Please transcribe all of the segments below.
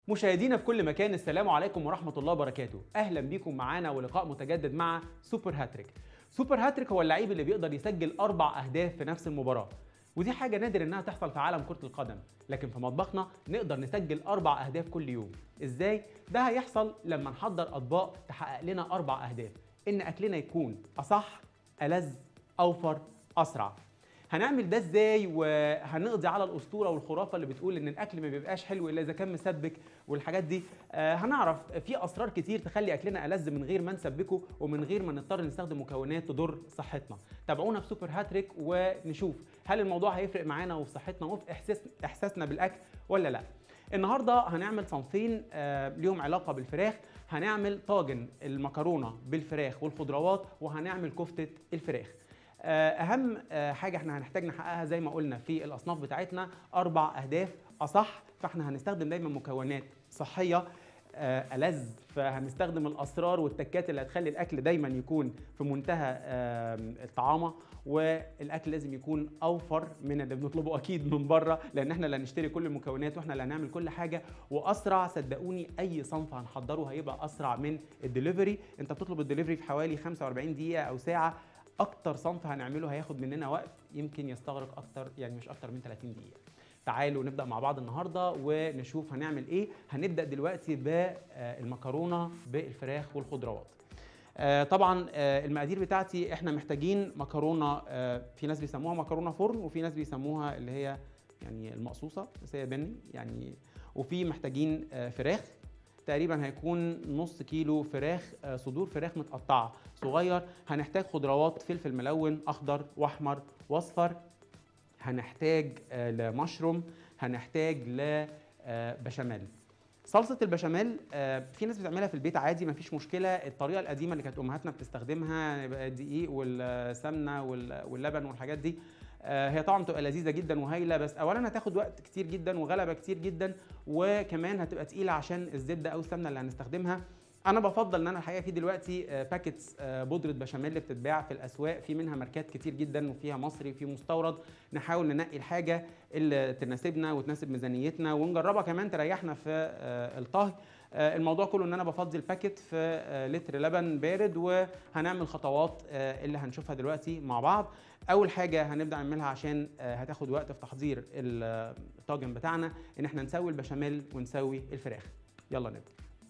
مشاهدينا في كل مكان السلام عليكم ورحمة الله وبركاته أهلا بيكم معانا ولقاء متجدد مع سوبر هاتريك سوبر هاتريك هو اللعيب اللي بيقدر يسجل أربع أهداف في نفس المباراة ودي حاجة نادر إنها تحصل في عالم كرة القدم لكن في مطبخنا نقدر نسجل أربع أهداف كل يوم إزاي؟ ده هيحصل لما نحضر أطباق تحقق لنا أربع أهداف إن أكلنا يكون أصح ألذ أوفر أسرع هنعمل ده ازاي وهنقضي على الاسطوره والخرافه اللي بتقول ان الاكل ما بيبقاش حلو الا اذا كان مسبك والحاجات دي آه هنعرف في اسرار كتير تخلي اكلنا ألذ من غير ما نسبكه ومن غير ما نضطر نستخدم مكونات تضر صحتنا تابعونا في سوبر هاتريك ونشوف هل الموضوع هيفرق معانا وفي صحتنا وفي احساس احساسنا بالاكل ولا لا النهارده هنعمل صنفين آه ليهم علاقه بالفراخ هنعمل طاجن المكرونه بالفراخ والخضروات وهنعمل كفته الفراخ اهم حاجه احنا هنحتاج نحققها زي ما قلنا في الاصناف بتاعتنا اربع اهداف اصح فاحنا هنستخدم دايما مكونات صحيه ألذ فهنستخدم الاسرار والتكات اللي هتخلي الاكل دايما يكون في منتهى الطعامه والاكل لازم يكون اوفر من اللي بنطلبه اكيد من بره لان احنا اللي هنشتري كل المكونات واحنا اللي هنعمل كل حاجه واسرع صدقوني اي صنف هنحضره هيبقى اسرع من الدليفري انت بتطلب الدليفري في حوالي 45 دقيقه او ساعه اكتر صنف هنعمله هياخد مننا وقت يمكن يستغرق اكتر يعني مش اكتر من 30 دقيقه تعالوا نبدا مع بعض النهارده ونشوف هنعمل ايه هنبدا دلوقتي بالمكرونه بالفراخ والخضروات طبعا المقادير بتاعتي احنا محتاجين مكرونه في ناس بيسموها مكرونه فرن وفي ناس بيسموها اللي هي يعني المقصوصه بس هي بني يعني وفي محتاجين فراخ تقريبا هيكون نص كيلو فراخ صدور فراخ متقطعه صغير هنحتاج خضروات فلفل ملون اخضر واحمر واصفر هنحتاج لمشروم هنحتاج لبشاميل صلصه البشاميل في ناس بتعملها في البيت عادي مفيش مشكله الطريقه القديمه اللي كانت امهاتنا بتستخدمها الدقيق والسمنه واللبن والحاجات دي هي طبعا بتبقى لذيذه جدا وهايله بس اولا هتاخد وقت كتير جدا وغلبه كتير جدا وكمان هتبقى تقيله عشان الزبده او السمنه اللي هنستخدمها انا بفضل ان انا الحقيقه في دلوقتي باكيتس بودره بشاميل بتتباع في الاسواق في منها ماركات كتير جدا وفيها مصري وفي مستورد نحاول ننقي الحاجه اللي تناسبنا وتناسب ميزانيتنا ونجربها كمان تريحنا في الطهي الموضوع كله ان انا بفضي الباكيت في لتر لبن بارد وهنعمل خطوات اللي هنشوفها دلوقتي مع بعض اول حاجه هنبدا نعملها عشان هتاخد وقت في تحضير الطاجن بتاعنا ان احنا نسوي البشاميل ونسوي الفراخ يلا نبدا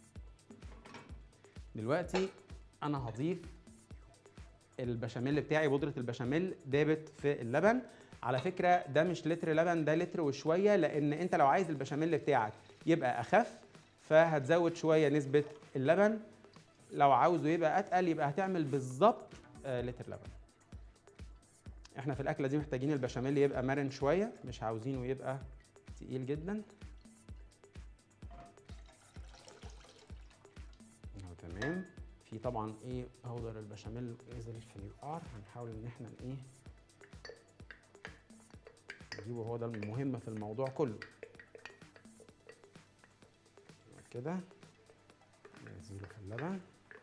دلوقتي انا هضيف البشاميل بتاعي بودره البشاميل دابت في اللبن على فكره ده مش لتر لبن ده لتر وشويه لان انت لو عايز البشاميل بتاعك يبقى اخف فهتزود شويه نسبه اللبن لو عاوزه يبقى اتقل يبقى هتعمل بالظبط لتر لبن احنا في الاكله دي محتاجين البشاميل يبقى مرن شويه مش عاوزينه يبقى تقيل جدا تمام في طبعا ايه بودر البشاميل نزل في القعر هنحاول ان احنا ايه نجيبه هو ده المهم في الموضوع كله كده نزيله في اللبن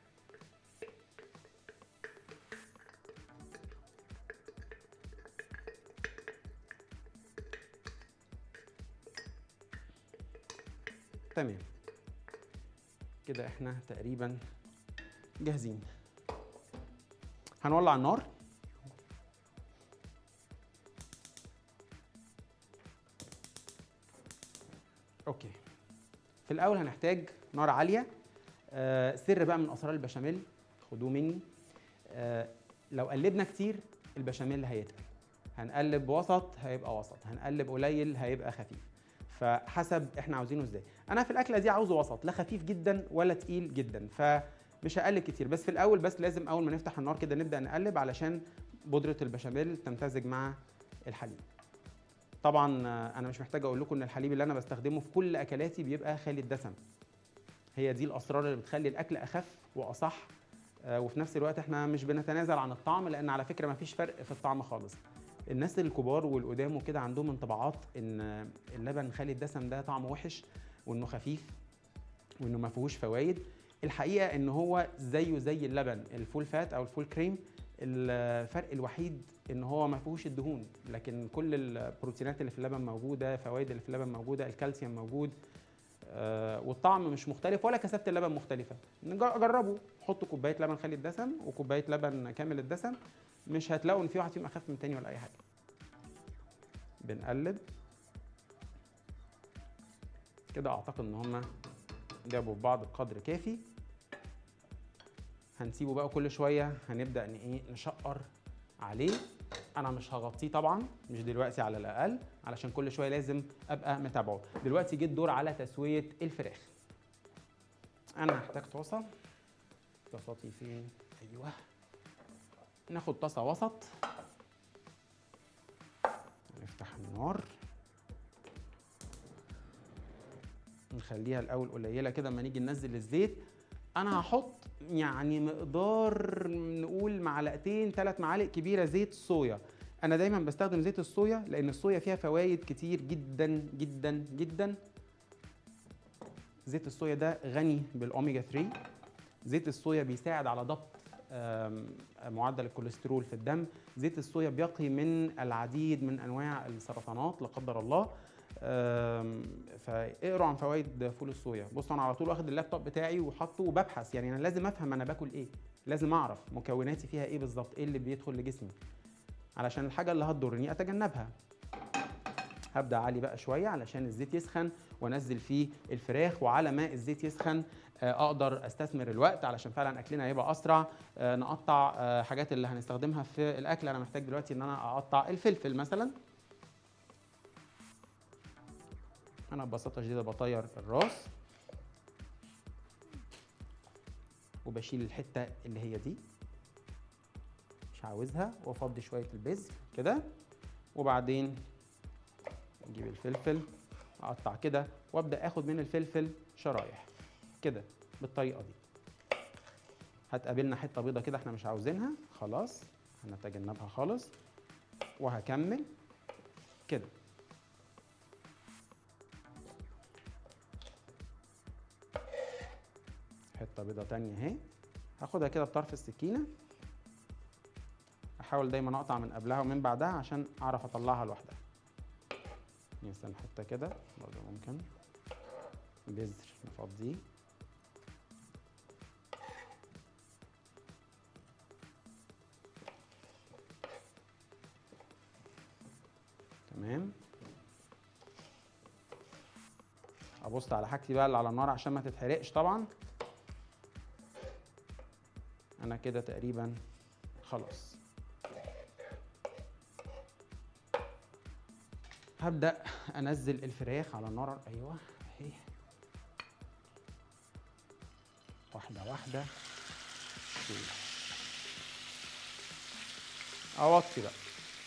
تمام كده احنا تقريبا جاهزين هنولع النار اوكي في الاول هنحتاج نار عاليه آه سر بقى من اسرار البشاميل خدوه مني آه لو قلبنا كتير البشاميل هيتقل هنقلب وسط هيبقى وسط هنقلب قليل هيبقى خفيف فحسب احنا عاوزينه ازاي انا في الاكله دي عاوزه وسط لا خفيف جدا ولا تقيل جدا فمش هقلب كتير بس في الاول بس لازم اول ما نفتح النار كده نبدا نقلب علشان بودره البشاميل تمتزج مع الحليب طبعا انا مش محتاج اقول لكم ان الحليب اللي انا بستخدمه في كل اكلاتي بيبقى خالي الدسم هي دي الاسرار اللي بتخلي الاكل اخف واصح وفي نفس الوقت احنا مش بنتنازل عن الطعم لان على فكره مفيش فرق في الطعم خالص الناس الكبار والقدام وكده عندهم انطباعات ان اللبن خالي الدسم ده طعمه وحش وانه خفيف وانه ما فيهوش فوائد الحقيقه ان هو زيه زي اللبن الفول فات او الفول كريم الفرق الوحيد ان هو ما فيهوش الدهون لكن كل البروتينات اللي في اللبن موجوده فوائد اللي في اللبن موجوده الكالسيوم موجود آه والطعم مش مختلف ولا كثافه اللبن مختلفه نج- جربوا حطوا كوبايه لبن خالي الدسم وكوبايه لبن كامل الدسم مش هتلاقوا ان في واحد فيهم اخف من التاني ولا اي حاجه بنقلب كده اعتقد ان هما جابوا في بعض بقدر كافي هنسيبه بقى كل شويه هنبدا ان ايه نشقر عليه انا مش هغطيه طبعا مش دلوقتي على الاقل علشان كل شويه لازم ابقى متابعه دلوقتي جه الدور على تسويه الفراخ انا هحتاج طاسه طاساتي فين ايوه ناخد طاسه وسط نفتح النار نخليها الاول قليله كده اما نيجي ننزل الزيت انا هحط يعني مقدار نقول معلقتين ثلاث معالق كبيره زيت صويا انا دايما بستخدم زيت الصويا لان الصويا فيها فوائد كتير جدا جدا جدا زيت الصويا ده غني بالاوميجا 3 زيت الصويا بيساعد على ضبط آم، معدل الكوليسترول في الدم زيت الصويا بيقي من العديد من انواع السرطانات لا قدر الله آم، فاقروا عن فوائد فول الصويا بصوا انا على طول واخد اللابتوب بتاعي وحاطه وببحث يعني انا لازم افهم انا باكل ايه لازم اعرف مكوناتي فيها ايه بالظبط ايه اللي بيدخل لجسمي علشان الحاجه اللي هتضرني اتجنبها هبدا اعلي بقى شويه علشان الزيت يسخن وانزل فيه الفراخ وعلى ما الزيت يسخن آه، اقدر استثمر الوقت علشان فعلا اكلنا يبقى اسرع آه، نقطع آه، حاجات اللي هنستخدمها في الاكل انا محتاج دلوقتي ان انا اقطع الفلفل مثلا انا ببساطه شديده بطير الراس وبشيل الحته اللي هي دي مش عاوزها وافضي شويه البذر كده وبعدين نجيب الفلفل اقطع كده وابدا اخد من الفلفل شرايح كده بالطريقه دي هتقابلنا حته بيضه كده احنا مش عاوزينها خلاص هنتجنبها خالص وهكمل كده حته بيضه تانية اهي هاخدها كده بطرف السكينه احاول دايما اقطع من قبلها ومن بعدها عشان اعرف اطلعها لوحدها مثلا حته كده برضه ممكن بذر نفضيه تمام ابص على حاجتي بقى اللي على النار عشان ما تتحرقش طبعا انا كده تقريبا خلاص هبدا انزل الفراخ على النار ايوه اهي واحده واحده كده. اوطي بقى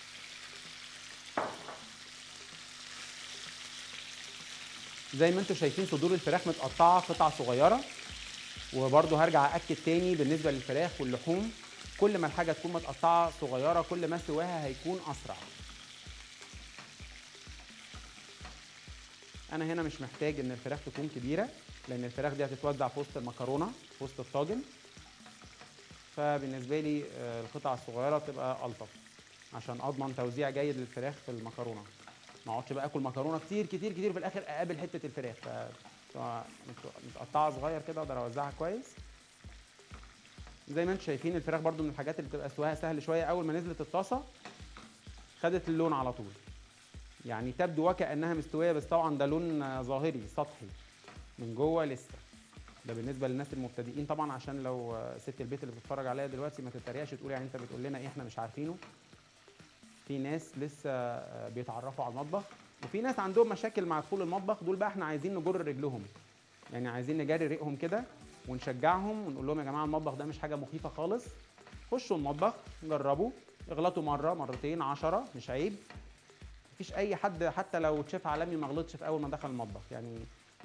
زي ما انتم شايفين صدور الفراخ متقطعه قطع صغيره وبرضه هرجع اكد تاني بالنسبه للفراخ واللحوم كل ما الحاجه تكون متقطعه صغيره كل ما سواها هيكون اسرع انا هنا مش محتاج ان الفراخ تكون كبيره لان الفراخ دي هتتوزع في وسط المكرونه في وسط الطاجن فبالنسبه لي آه، القطع الصغيره تبقى الطف عشان اضمن توزيع جيد للفراخ في المكرونه ما اقعدش بقى اكل مكرونه كتير كتير كتير في الاخر اقابل حته الفراخ ف تبقى مت- متقطعه صغير كده اقدر اوزعها كويس زي ما انتم شايفين الفراخ برضو من الحاجات اللي بتبقى سواها سهل شويه اول ما نزلت الطاسه خدت اللون على طول يعني تبدو وكانها مستويه بس طبعا ده لون آه، ظاهري سطحي من جوه لسه ده بالنسبه للناس المبتدئين طبعا عشان لو آه، ست البيت اللي بتتفرج عليا دلوقتي ما تتريقش تقول يعني انت بتقول لنا ايه احنا مش عارفينه في ناس لسه آه، بيتعرفوا على المطبخ وفي ناس عندهم مشاكل مع دخول المطبخ دول بقى احنا عايزين نجر رجلهم يعني عايزين نجري ريقهم كده ونشجعهم ونقول لهم يا جماعه المطبخ ده مش حاجه مخيفه خالص خشوا المطبخ جربوا اغلطوا مره مرتين عشرة مش عيب مفيش اي حد حتى لو شيف عالمي ما غلطش في اول ما دخل المطبخ يعني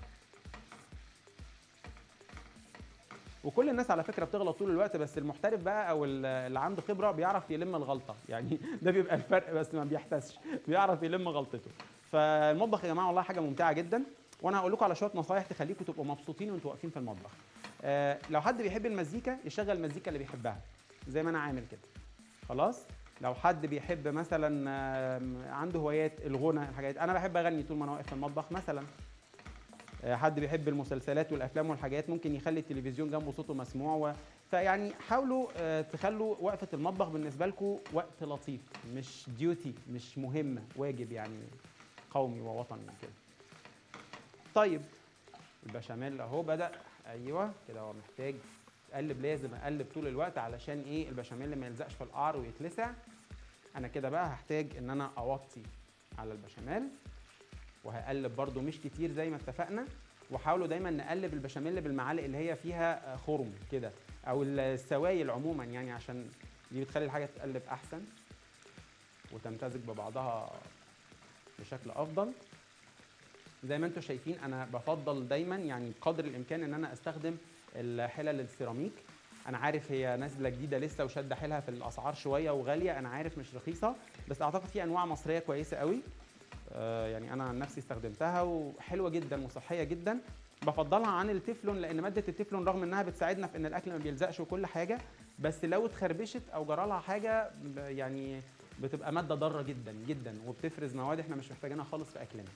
وكل الناس على فكره بتغلط طول الوقت بس المحترف بقى او ال- اللي عنده خبره بيعرف يلم الغلطه يعني ده بيبقى الفرق بس ما بيحتسش بيعرف يلم غلطته فالمطبخ يا جماعه والله حاجه ممتعه جدا وانا هقول لكم على شويه نصايح تخليكم تبقوا مبسوطين وانتوا واقفين في المطبخ آه لو حد بيحب المزيكا يشغل المزيكا اللي بيحبها زي ما انا عامل كده خلاص لو حد بيحب مثلا آم، عنده هوايات الغنى الحاجات انا بحب اغني طول ما انا واقف في المطبخ مثلا آه، حد بيحب المسلسلات والافلام والحاجات ممكن يخلي التلفزيون جنبه صوته مسموع و... فيعني حاولوا آه، تخلوا وقفه المطبخ بالنسبه لكم وقت لطيف مش ديوتي مش مهمه واجب يعني قومي ووطني كده طيب البشاميل اهو بدا ايوه كده هو محتاج اقلب لازم اقلب طول الوقت علشان ايه البشاميل ما يلزقش في القعر ويتلسع انا كده بقى هحتاج ان انا اوطي على البشاميل وهقلب برده مش كتير زي ما اتفقنا وحاولوا دايما نقلب البشاميل بالمعالق اللي هي فيها آه، خرم كده او السوائل عموما يعني عشان دي بتخلي الحاجه تتقلب احسن وتمتزج ببعضها بشكل افضل زي ما انتم شايفين انا بفضل دايما يعني بقدر الامكان ان انا استخدم الحلل السيراميك انا عارف هي نازله جديده لسه وشاده حيلها في الاسعار شويه وغاليه انا عارف مش رخيصه بس اعتقد في انواع مصريه كويسه قوي آه، يعني انا عن نفسي استخدمتها وحلوه جدا وصحيه جدا بفضلها عن التeflon لان ماده التeflon رغم انها بتساعدنا في ان الاكل ما بيلزقش وكل حاجه بس لو اتخربشت او جرى لها حاجه ب- يعني بتبقى ماده ضاره جدا جدا وبتفرز مواد احنا مش محتاجينها خالص في اكلنا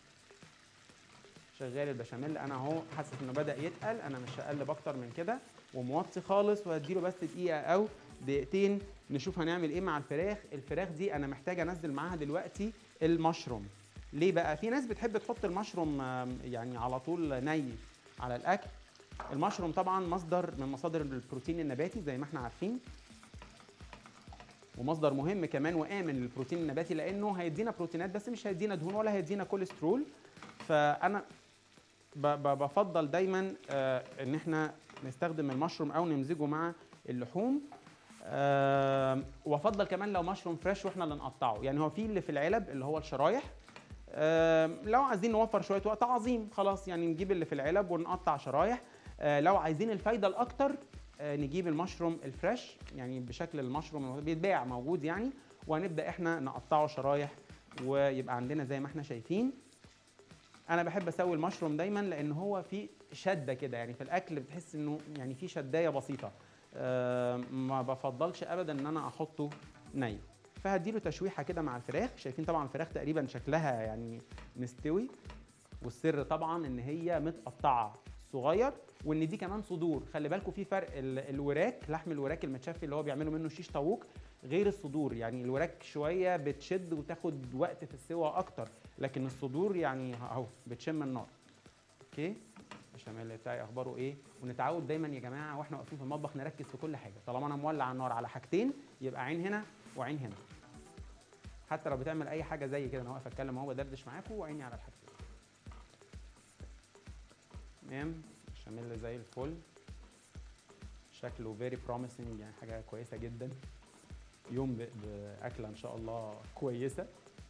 شغال البشاميل انا اهو حاسس انه بدا يتقل انا مش هقلب اكتر من كده وموطي خالص وهديله بس دقيقه او دقيقتين نشوف هنعمل ايه مع الفراخ الفراخ دي انا محتاج انزل معاها دلوقتي المشروم ليه بقى في ناس بتحب تحط المشروم آم، يعني على طول ني على الاكل المشروم طبعا مصدر من مصادر البروتين النباتي زي ما احنا عارفين ومصدر مهم كمان وامن للبروتين النباتي لانه هيدينا بروتينات بس مش هيدينا دهون ولا هيدينا كوليسترول فانا ب- ب- بفضل دايما آه، ان احنا نستخدم المشروم او نمزجه مع اللحوم آم، وافضل كمان لو مشروم فريش واحنا اللي نقطعه يعني هو في اللي في العلب اللي هو الشرايح آم، لو عايزين نوفر شويه وقت عظيم خلاص يعني نجيب اللي في العلب ونقطع شرايح آه، لو عايزين الفايده الاكتر آه، نجيب المشروم الفريش يعني بشكل المشروم اللي بيتباع موجود يعني وهنبدا احنا نقطعه شرايح ويبقى عندنا زي ما احنا شايفين انا بحب اسوي المشروم دايما لان هو فيه شده كده يعني في الاكل بتحس انه يعني فيه شدايه بسيطه آه، ما بفضلش ابدا ان انا احطه ني فهديله تشويحه كده مع الفراخ شايفين طبعا الفراخ تقريبا شكلها يعني مستوي والسر طبعا ان هي متقطعه صغير وان دي كمان صدور خلي بالكم في فرق ال- الوراك لحم الوراك المتشفي اللي هو بيعملوا منه شيش طاووق غير الصدور يعني الوراك شويه بتشد وتاخد وقت في السوا اكتر لكن الصدور يعني اهو بتشم النار اوكي البشاميل بتاعي اخباره ايه ونتعود دايما يا جماعه واحنا واقفين في المطبخ نركز في كل حاجه طالما انا مولع النار على حاجتين يبقى عين هنا وعين هنا حتى لو بتعمل اي حاجه زي كده انا واقف اتكلم اهو بدردش معاكم وعيني على الحاجتين تمام البشاميل زي الفل شكله فيري بروميسنج يعني حاجه كويسه جدا يوم ب- باكله ان شاء الله كويسه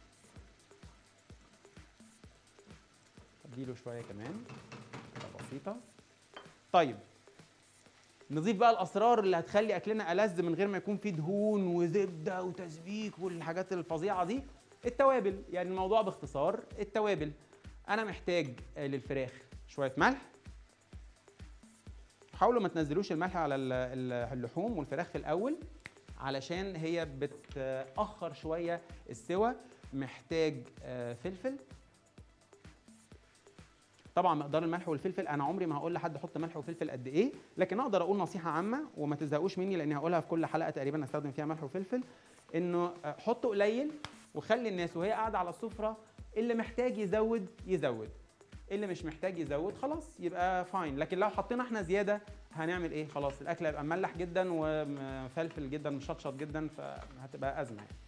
اديله شويه كمان كده بسيطه طيب نضيف بقى الاسرار اللي هتخلي اكلنا ألذ من غير ما يكون فيه دهون وزبده وتسبيك والحاجات الفظيعه دي التوابل يعني الموضوع باختصار التوابل انا محتاج آه، للفراخ شويه ملح حاولوا ما تنزلوش الملح على ال- ال- اللحوم والفراخ في الاول علشان هي بتاخر شويه السوى محتاج آه، فلفل طبعا مقدار الملح والفلفل انا عمري ما هقول لحد حط ملح وفلفل قد ايه لكن اقدر اقول نصيحه عامه وما تزهقوش مني لاني هقولها في كل حلقه تقريبا استخدم فيها ملح وفلفل انه آه، حطه قليل وخلي الناس وهي قاعده على السفره اللي محتاج يزود يزود اللي مش محتاج يزود خلاص يبقى فاين لكن لو حطينا احنا زياده هنعمل ايه خلاص الاكل هيبقى مملح جدا ومفلفل جدا مشطشط جدا فهتبقى ازمه يعني.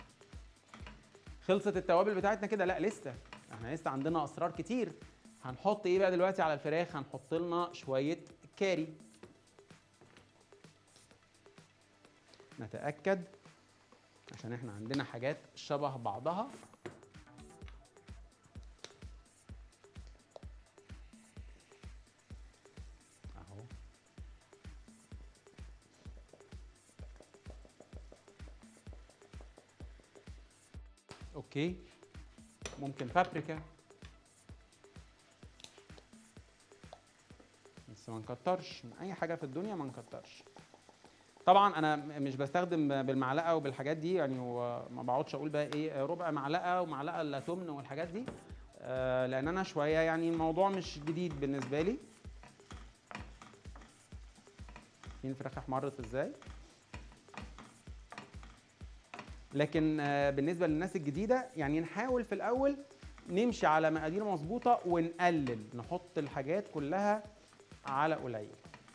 خلصت التوابل بتاعتنا كده لا لسه احنا لسه عندنا اسرار كتير هنحط ايه بقى دلوقتي على الفراخ هنحط لنا شويه كاري نتاكد عشان احنا عندنا حاجات شبه بعضها اهو اوكي ممكن بابريكا بس ما نكترش من اي حاجه في الدنيا ما نكترش طبعا انا م- مش بستخدم بالمعلقه وبالحاجات دي يعني وما بقعدش اقول بقى ايه ربع معلقه ومعلقه الا تمن والحاجات دي آه لان انا شويه يعني الموضوع مش جديد بالنسبه لي شايفين الفراخ احمرت ازاي لكن آه بالنسبه للناس الجديده يعني نحاول في الاول نمشي على مقادير مظبوطه ونقلل نحط الحاجات كلها على قليل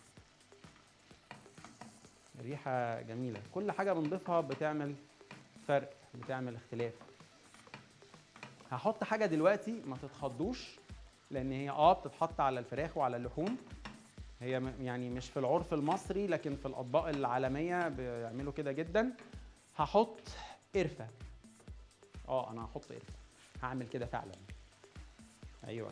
ريحه جميله كل حاجه بنضيفها بتعمل فرق بتعمل اختلاف هحط حاجه دلوقتي ما تتخضوش لان هي اه بتتحط على الفراخ وعلى اللحوم هي م- يعني مش في العرف المصري لكن في الاطباق العالميه بيعملوا كده جدا هحط قرفه اه انا هحط قرفه هعمل كده فعلا ايوه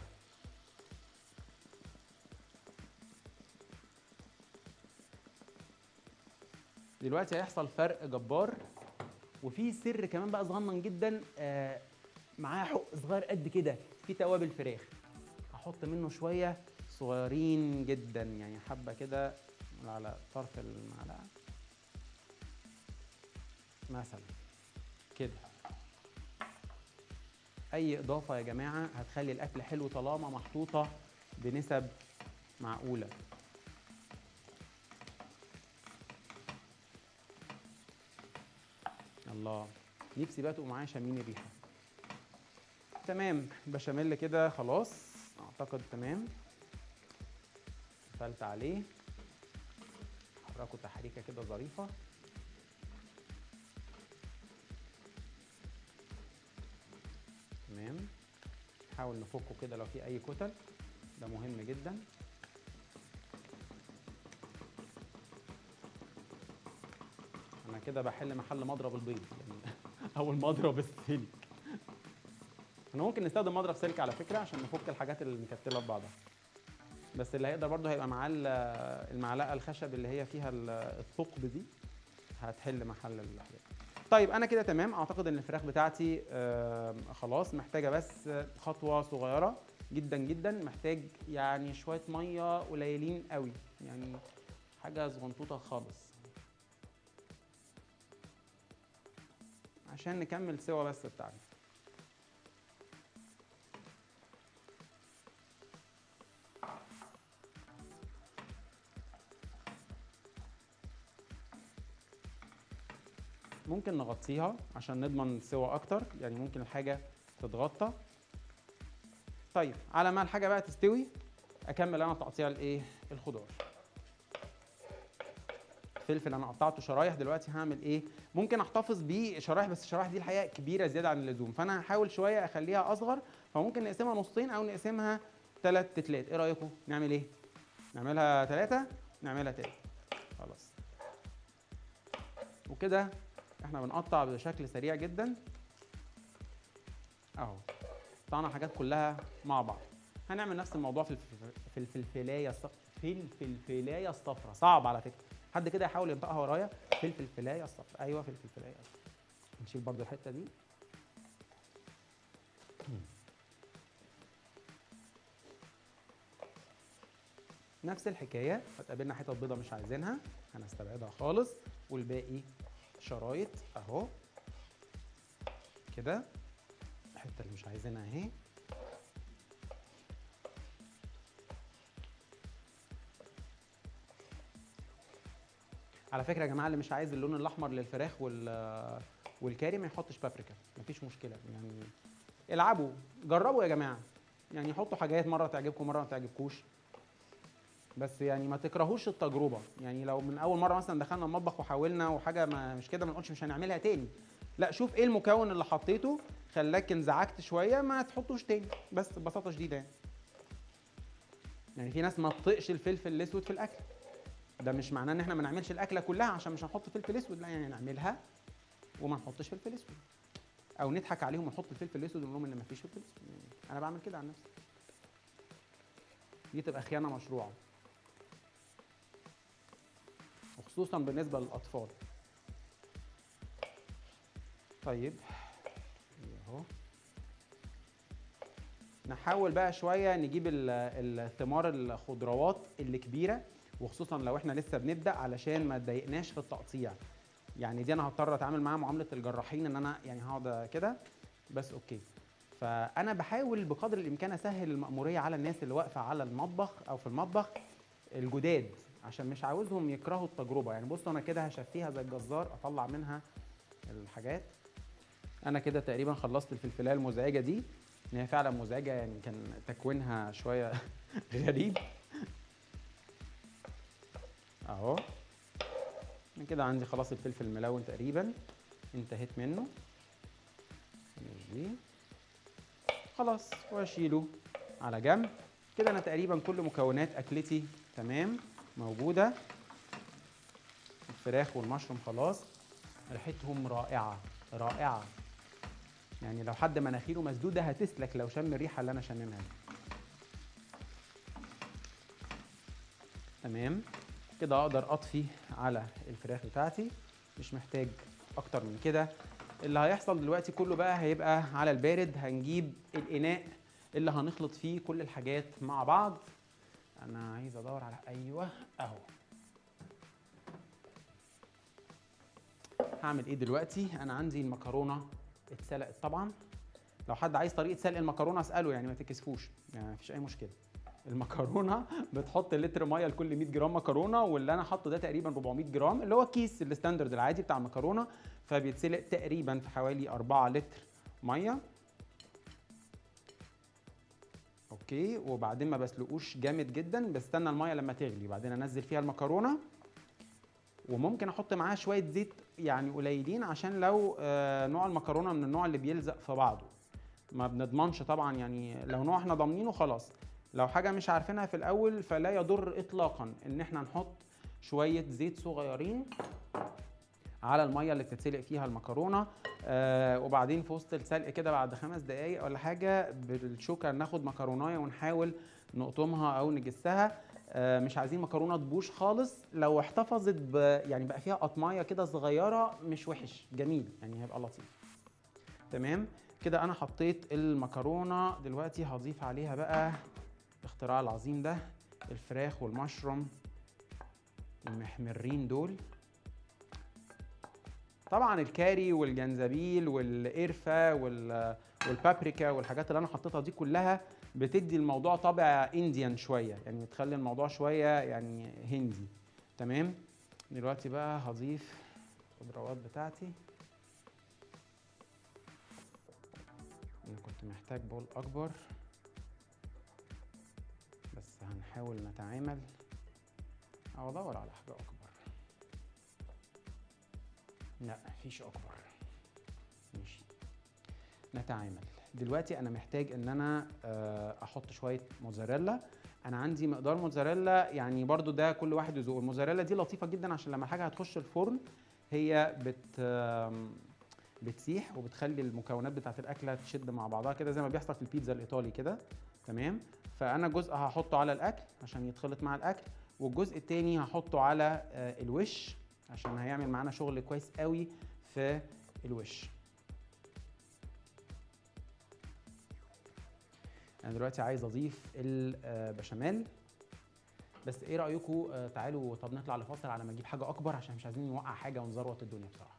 دلوقتي هيحصل فرق جبار وفي سر كمان بقى صغنن جدا آه معاه حق صغير قد كده في توابل فراخ هحط منه شويه صغيرين جدا يعني حبه كده على طرف المعلقه مثلا كده اي اضافه يا جماعه هتخلي الاكل حلو طالما محطوطه بنسب معقوله الله نفسي بقى تبقوا معايا شامين الريحه تمام بشاميل كده خلاص اعتقد تمام قفلت عليه حركه تحريكه كده ظريفه تمام نحاول نفكه كده لو في اي كتل ده مهم جدا انا كده بحل محل مضرب البيض يعني او المضرب السلك احنا ممكن نستخدم مضرب سلك على فكره عشان نفك الحاجات اللي مكتله في بعضها بس اللي هيقدر برضه هيبقى معاه ال- المعلقه الخشب اللي هي فيها ال- الثقب دي هتحل محل الحاجات طيب انا كده تمام اعتقد ان الفراخ بتاعتي آم، خلاص محتاجه بس خطوه صغيره جدا جدا محتاج يعني شويه ميه قليلين قوي يعني حاجه صغنطوطه خالص عشان نكمل سوا بس بتاعنا ممكن نغطيها عشان نضمن سوا اكتر يعني ممكن الحاجه تتغطى طيب على ما الحاجه بقى تستوي اكمل انا تقطيع الايه الخضار فلفل انا قطعته شرايح دلوقتي هعمل ايه ممكن احتفظ بيه شرايح بس الشرايح دي الحقيقه كبيره زياده عن اللزوم فانا هحاول شويه اخليها اصغر فممكن نقسمها نصين او نقسمها ثلاث تتلات ايه رايكم نعمل ايه نعملها ثلاثه نعملها تلات خلاص وكده احنا بنقطع بشكل سريع جدا اهو قطعنا الحاجات كلها مع بعض هنعمل نفس الموضوع في الف- في الفلفلايه الصف... في الفلفلايه الصفراء صعب على فكره حد كده يحاول ينطقها ورايا في الفلفلايه الصفراء ايوه في الفلفلايه الصفراء نشيل برضو الحته دي نفس الحكايه هتقابلنا حتت بيضه مش عايزينها هنستبعدها خالص والباقي شرايط اهو كده الحته اللي مش عايزينها اهي على فكره يا جماعه اللي مش عايز اللون الاحمر للفراخ وال والكاري ما يحطش بابريكا مفيش مشكله يعني العبوا جربوا يا جماعه يعني حطوا حاجات مره تعجبكم مره ما تعجبكوش بس يعني ما تكرهوش التجربه يعني لو من اول مره مثلا دخلنا المطبخ وحاولنا وحاجه ما مش كده ما نقولش مش هنعملها تاني لا شوف ايه المكون اللي حطيته خلاك انزعجت شويه ما تحطوش تاني بس ببساطه شديده يعني يعني في ناس ما تطقش الفلفل الاسود في الاكل ده مش معناه ان احنا ما نعملش الاكله كلها عشان مش هنحط فلفل اسود لا يعني نعملها وما نحطش فلفل اسود او نضحك عليهم ونحط الفلفل الاسود ونقول لهم ان مفيش فلفل اسود يعني انا بعمل كده عن نفسي دي تبقى خيانه مشروعه وخصوصا بالنسبه للاطفال طيب اهو نحاول بقى شويه نجيب ال- الثمار الخضروات اللي كبيره وخصوصا لو احنا لسه بنبدا علشان ما تضايقناش في التقطيع يعني دي انا هضطر اتعامل معاها معامله الجراحين ان انا يعني هقعد كده بس اوكي فانا بحاول بقدر الامكان اسهل المأمورية على الناس اللي واقفة على المطبخ او في المطبخ الجداد عشان مش عاوزهم يكرهوا التجربة يعني بصوا انا كده هشفيها زي الجزار اطلع منها الحاجات انا كده تقريبا خلصت الفلفلايه المزعجه دي ان هي فعلا مزعجه يعني كان تكوينها شويه غريب اهو من كده عندي خلاص الفلفل الملون تقريبا انتهيت منه دي خلاص واشيله على جنب كده انا تقريبا كل مكونات اكلتي تمام موجوده الفراخ والمشروم خلاص ريحتهم رائعه رائعه يعني لو حد مناخيره مسدوده هتسلك لو شم الريحه اللي انا شاممها دي تمام كده اقدر اطفي على الفراخ بتاعتي مش محتاج اكتر من كده اللي هيحصل دلوقتي كله بقى هيبقى على البارد هنجيب الاناء اللي هنخلط فيه كل الحاجات مع بعض انا عايز ادور على ايوه اهو هعمل ايه دلوقتي انا عندي المكرونه اتسلقت طبعا لو حد عايز طريقه سلق المكرونه اساله يعني ما تكسفوش يعني مفيش اي مشكله المكرونه بتحط لتر ميه لكل 100 جرام مكرونه واللي انا حاطه ده تقريبا 400 جرام اللي هو كيس الستاندرد العادي بتاع المكرونه فبيتسلق تقريبا في حوالي 4 لتر ميه اوكي وبعدين ما بسلقوش جامد جدا بستنى الميه لما تغلي وبعدين انزل فيها المكرونه وممكن احط معاها شويه زيت يعني قليلين عشان لو آه، نوع المكرونه من النوع اللي بيلزق في بعضه ما بنضمنش طبعا يعني لو نوع احنا ضامنينه خلاص لو حاجه مش عارفينها في الاول فلا يضر اطلاقا ان احنا نحط شويه زيت صغيرين على الميه اللي بتتسلق فيها المكرونه آه وبعدين في وسط السلق كده بعد خمس دقايق ولا حاجه بالشوكه ناخد مكرونايه ونحاول نقطمها او نجسها آه مش عايزين مكرونه تبوش خالص لو احتفظت ب يعني بقى فيها قطمايه كده صغيره مش وحش جميل يعني هيبقى لطيف تمام كده انا حطيت المكرونه دلوقتي هضيف عليها بقى الاختراع العظيم ده الفراخ والمشروم المحمرين دول طبعا الكاري والجنزبيل والقرفه وال والبابريكا والحاجات اللي انا حطيتها دي كلها بتدي الموضوع طابع انديان شويه يعني تخلي الموضوع شويه يعني هندي تمام دلوقتي بقى هضيف الخضروات بتاعتي انا كنت محتاج بول اكبر بس هنحاول نتعامل او ادور على حاجه اكبر لا مفيش اكبر ماشي نتعامل دلوقتي انا محتاج ان انا آه، احط شويه موزاريلا انا عندي مقدار موزاريلا يعني برضو ده كل واحد يذوق الموزاريلا دي لطيفه جدا عشان لما حاجه هتخش الفرن هي بت آم، بتسيح وبتخلي المكونات بتاعت الاكله تشد مع بعضها كده زي ما بيحصل في البيتزا الايطالي كده تمام فانا جزء هحطه على الاكل عشان يتخلط مع الاكل والجزء التاني هحطه على آه، الوش عشان هيعمل معانا شغل كويس قوي في الوش انا دلوقتي عايز اضيف البشاميل بس ايه رايكم آه، تعالوا طب نطلع لفاصل على ما نجيب حاجه اكبر عشان مش عايزين نوقع حاجه ونزروط الدنيا بصراحه